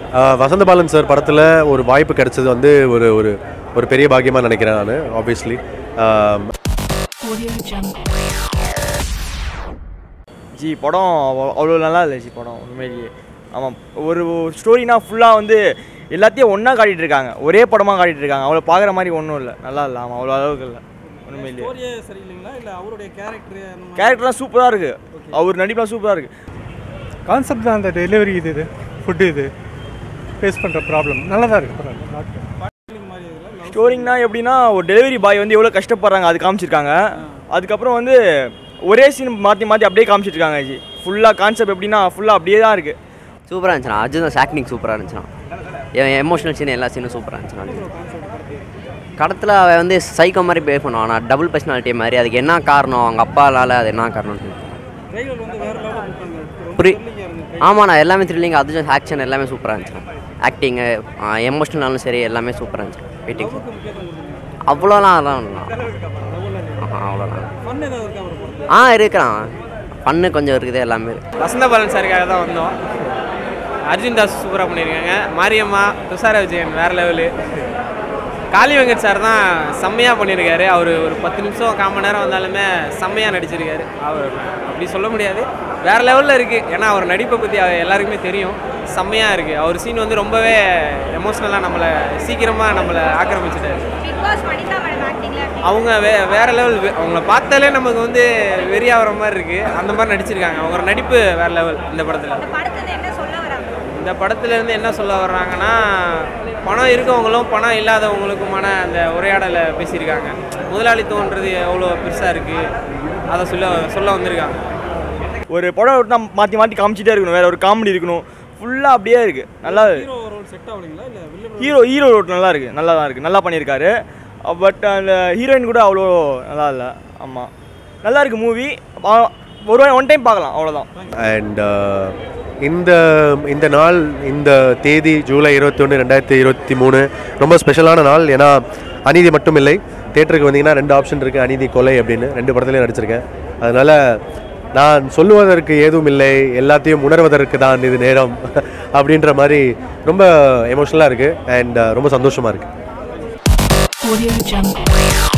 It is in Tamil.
ஆஹ் வசந்த பாலன் சார் படத்தில் ஒரு வாய்ப்பு கிடைச்சது வந்து ஒரு ஒரு ஒரு பெரிய பாக்கியமாக நினைக்கிறேன் நான் ஆப்வியஸ்லி Audio Jungle. ஜி படம் அவ்வ- அவ்வளோ நல்லா இல்லை ஜி படம் உண்மையிலேயே ஆமாம் ஒரு ஸ்டோரினா ஃபுல்லாக வந்து எல்லாத்தையும் ஒன்றா காட்டிகிட்டு இருக்காங்க ஒரே படமாக காட்டிகிட்டு இருக்காங்க அவ்வளோ பார்க்குற மாதிரி ஒன்றும் இல்லை நல்லா இல்லை ஆமாம் அவ்வளோ அளவுக்கு இல்லை உண்மையிலேயே ஸ்டோரியே சரியில்லைங்களா இல்லை அவருடைய கேரக்டர் அந்த மாதிரி கேரக்டர்லாம் சூப்பராக இருக்குது அவர் நடிப்புலாம் சூப்பராக இருக்குது கான்செப்ட் தான் அந்த டெலிவரி இது இது ஃபுட்டு இது ஃபேஸ் பண்ணுற ப்ராப்ளம் நல்லா தான் இருக்குது பரவாயில்ல மாதிரி இதில் ஸ்டோரிங்னா எப்படின்னா ஒரு டெலிவரி பாய் வந்து எவ்வளோ கஷ்டப்படுறாங்க அது காமிச்சிருக்காங்க அதுக்கப்புறம் வந்து ஒரே சீன் மாற்றி மாற்றி அப்படியே காமிச்சிட்டு இருக்காங்க ஜி ஃபுல்லாக கான்செப்ட் எப்படின்னா ஃபுல்லாக அப்படியே தான் இருக்குது சூப்பராக இருந்துச்சுண்ணா அர்ஜுன் ஆக்டிங் சூப்பராக இருந்துச்சுண்ணா என் எமோஷனல் சீன் எல்லா சீனும் சூப்பராக இருந்துச்சுண்ணா கடத்தில் அவன் வந்து சைக்கோ மாதிரி பே பண்ணுவான் ஆனால் டபுள் பர்சனாலிட்டி மாதிரி அதுக்கு என்ன காரணம் அவங்க அப்பாலால் அது என்ன காரணம் ட்ரெய்லர் வந்து வேற லெவலில் கொடுத்தாங்க ரொம்ப புரி thrilling-ஆ இருந்துச்சு ஆமாண்ணா எல்லாமே த்ரில்லிங் அர்ஜுன் ஆக்ஷன் எல்லாமே சூப்பராக இருந்துச்சுண்ணா ஆக்டிங்கு எமோஷனலாலும் சரி எல்லாமே சூப்பராக இருந்துச்சு வெயிட்டிங் லவ்வுக்கு முக்கியத்துவம் கொடுத்துருங்க அவ்வளோலாம் அதெல்லாம் இல்லைண்ணா. ஆஹா அவ்வளோலாம் ஃபன் ஏதாவது இருக்கா ஒரு படத்தில் ஆ இருக்கிறான் ஃபன்னு கொஞ்சம் இருக்குது எல்லாமே இருக்கு வசந்த பாலன் சாருக்காக தான் வந்தோம் அர்ஜுன் தாஸ் சூப்பராக பண்ணியிருக்காங்க மாரியம்மா துஷார விஜயன் வேறு லெவலு காளி வெங்கட் சார் தான் செம்மையாக பண்ணியிருக்காரு அவர் ஒரு பத்து நிமிஷம் கால் மணி நேரம் வந்தாலுமே செம்மையாக நடிச்சிருக்காரு அவர் அப்படி சொல்ல முடியாது வேறு லெவலில் இருக்குது ஏன்னா அவர் நடிப்பை பற்றி எல்லாருக்குமே தெரியும் செம்மையாக இருக்குது அவர் சீன் வந்து ரொம்பவே எமோஷ்னலாக நம்மளை சீக்கிரமாக நம்மளை ஆக்கிரமிச்சிட்டாரு பிக் பாஸ் வனிதா மேடம் ஆக்டிங்ல அவங்க வே வேறு லெவல் அவங்கள பார்த்தாலே நமக்கு வந்து வெறியாகிற மாதிரி இருக்குது அந்த மாதிரி நடிச்சிருக்காங்க அவங்க நடிப்பு வேறு லெவல் இந்த படத்தில் இந்த படத்துல என்ன சொல்ல வராங்க இந்த படத்துலேருந்து என்ன சொல்ல வர்றாங்கன்னா பணம் இருக்கவங்களும் பணம் இல்லாதவங்களுக்குமான அந்த உரையாடலை பேசியிருக்காங்க முதலாளித்துவன்றது எவ்வளோ பெருசாக இருக்குது அதை சொல்ல சொல்ல வந்திருக்காங்க ஒரு படம் விட்டு மாற்றி மாற்றி காமிச்சிட்டே இருக்கணும் வேற ஒரு காமெடி இருக்கணும் ஃபுல்லாக அப்படியே இருக்குது நல்லா ஹீரோ ரோல் செட் ஆகலைங்களா இல்லை வில்லன் ஹீரோ ஹீரோ ரோட் நல்லா இருக்குது நல்லா தான் இருக்குது நல்லா பண்ணியிருக்காரு பட் அந்த ஹீரோயின் கூட அவ்வளோ நல்லா இல்லை ஆமாம் நல்லா இருக்குது மூவி ஒரு ஒன் டைம் பார்க்கலாம் அவ்வளோதான் அண்ட் இந்த இந்த நாள் இந்த தேதி ஜூலை இருபத்தி ஒன்று ரெண்டாயிரத்தி இருபத்தி மூணு ரொம்ப ஸ்பெஷலான நாள் ஏன்னா அநீதி மட்டும் இல்லை தேட்டருக்கு வந்தீங்கன்னா ரெண்டு ஆப்ஷன் இருக்குது அநீதி கொலை அப்படின்னு ரெண்டு படத்துலையும் நடிச்சிருக்கேன் அதனால் நான் சொல்லுவதற்கு ஏதும் இல்லை எல்லாத்தையும் உணர்வதற்கு தான் இது நேரம் அப்படின்ற மாதிரி ரொம்ப எமோஷ்னலாக இருக்குது அண்ட் ரொம்ப சந்தோஷமாக இருக்குது Audio Jungle.